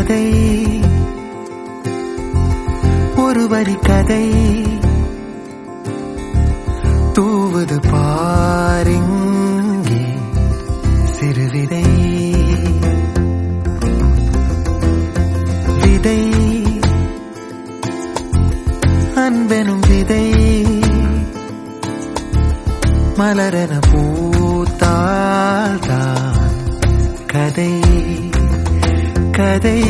கதை ஒரு வரி கதை தூவது பாருங்கே சிறுவிதை விதை அன்பெனும் விதை மலரென பூத்தால்தான் கதை கதை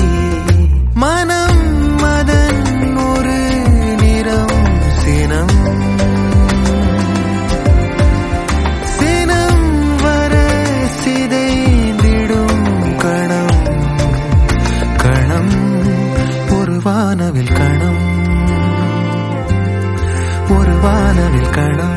மனம் மதன் ஒரு நிறம் சினம் சினம் வர சிதைந்திடும் கணம் கணம் ஒரு வானவில் கணம் ஒரு வானவில் கணம்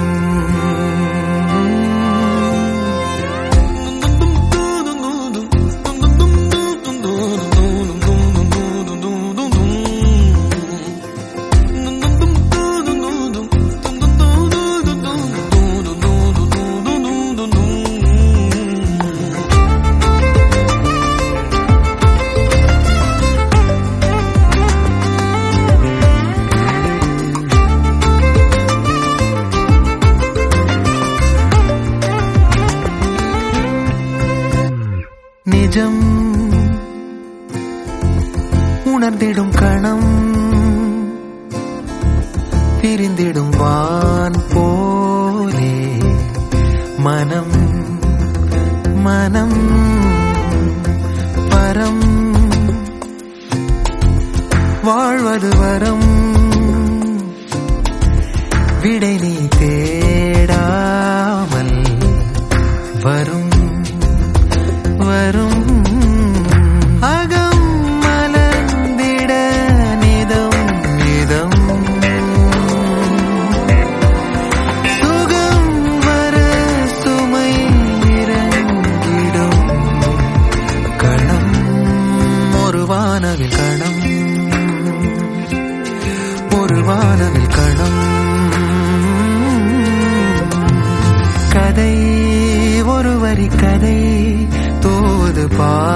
நிஜம் உணர்ந்திடும் கணம் பிரிந்திடும் வான் போலே மனம் மனம் பரம் வாழ்வது வரம் விடை நீ தேடாமல் வரும் வரும் அகம் மலர்ந்திட நிதம் நிதம் சுகம் வர சுமை இறங்கிடும் கணம் ஒரு வானவில் கணம் ஒரு வானவில் கணம் கதை ஒரு வரி கதை தோது பா